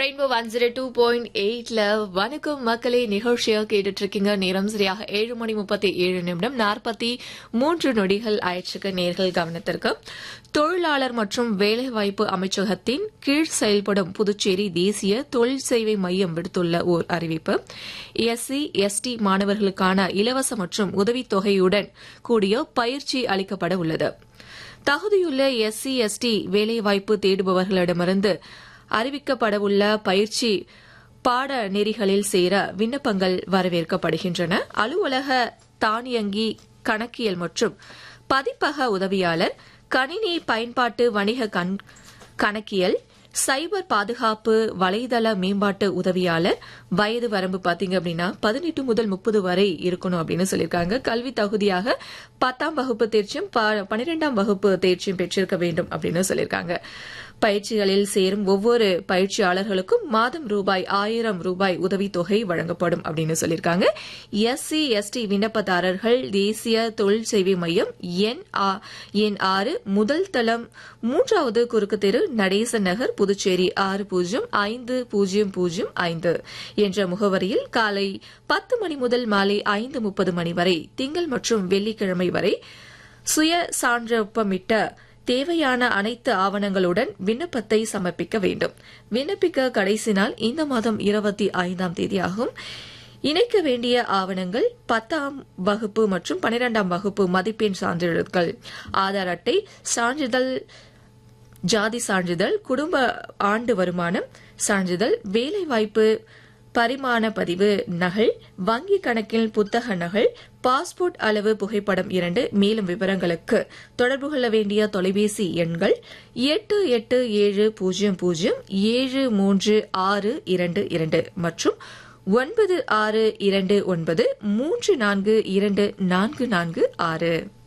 rainbow one zero two point எயிட்ல வணக்கம் மக்களே நிகழ்ச்சியா கேட்டுட்டு இருக்கீங்க நேரம் சரியாக ஏழு மணி முப்பத்தி ஏழு நிமிடம் நாற்பத்தி மூன்று நொடிகள் ஆயிடுச்சுக்கு நேர்கள் கவனத்திற்கு தொழிலாளர் மற்றும் வேலைவாய்ப்பு அமைச்சகத்தின் கீழ் செயல்படும் புதுச்சேரி தேசிய தொழில் சேவை மையம் விடுத்துள்ள ஓர் அறிவிப்பு எஸ்சி எஸ்டி மாணவர்களுக்கான இலவச மற்றும் உதவித்தொகையுடன் கூடிய பயிற்சி அளிக்கப்பட உள்ளது தகுதியுள்ள எஸ்சி எஸ்டி வேலைவாய்ப்பு தேடுபவர்களிடமிருந்து அறிவிக்கப்படவுள்ள பயிற்சி பாடநெறிகளில் சேர விண்ணப்பங்கள் வரவேற்கப்படுகின்றன அலுவலக தானியங்கி கணக்கியல் மற்றும் பதிப்பக உதவியாளர் கணினி பயன்பாட்டு வணிக கண்- கணக்கியல் சைபர் பாதுகாப்பு வலைதள மேம்பாட்டு உதவியாளர் வயது வரம்பு பாத்தீங்க அப்படின்னா பதினெட்டு முதல் முப்பது வரை இருக்கணும் அப்படின்னு சொல்லியிருக்காங்க கல்வி தகுதியாக பத்தாம் வகுப்பு தேர்ச்சியும் ப- பன்னிரெண்டாம் வகுப்பு தேர்ச்சியும் பெற்றிருக்க வேண்டும் அப்படின்னு சொல்லியிருக்காங்க பயிற்சிகளில் சேரும் ஒவ்வொரு பயிற்சியாளர்களுக்கும் மாதம் ரூபாய் ஆயிரம் ரூபாய் உதவித்தொகை வழங்கப்படும் அப்படின்னு சொல்லியிருக்காங்க எஸ்சி எஸ்டி விண்ணப்பதாரர்கள் தேசிய தொழில் சேவை மையம் எண் ஆ- எண் ஆறு முதல் தளம் மூன்றாவது குறுக்கு தெரு நடேசன் நகர் புதுச்சேரி ஆறு பூஜ்ஜியம் ஐந்து பூஜ்ஜியம் பூஜ்ஜியம் ஐந்து என்ற முகவரியில் காலை பத்து மணி முதல் மாலை ஐந்து முப்பது மணி வரை திங்கள் மற்றும் வெள்ளிக்கிழமை வரை சுய சான்றொப்பமிட்ட தேவையான அனைத்து ஆவணங்களுடன் விண்ணப்பத்தை சமர்ப்பிக்க வேண்டும் விண்ணப்பிக்க கடைசி நாள் இந்த மாதம் இருபத்தி ஐந்தாம் தேதியாகும் இணைக்க வேண்டிய ஆவணங்கள் பத்தாம் வகுப்பு மற்றும் பனிரெண்டாம் வகுப்பு மதிப்பெண் சான்றிதழ்கள் ஆதார் அட்டை சான்றிதழ் ஜாதி சான்றிதழ் குடும்ப ஆண்டு வருமானம் சான்றிதழ் வேலைவாய்ப்பு பரிமாண பதிவு நகல் வங்கி கணக்கில் புத்தக நகல் பாஸ்போர்ட் அளவு புகைப்படம் இரண்டு மேலும் விவரங்களுக்கு தொடர்பு கொள்ள வேண்டிய தொலைபேசி எண்கள் எட்டு எட்டு ஏழு பூஜ்ஜியம் பூஜ்ஜியம் ஏழு மூன்று ஆறு இரண்டு இரண்டு மற்றும் ஒன்பது ஆறு இரண்டு ஒன்பது மூன்று நான்கு இரண்டு நான்கு நான்கு ஆறு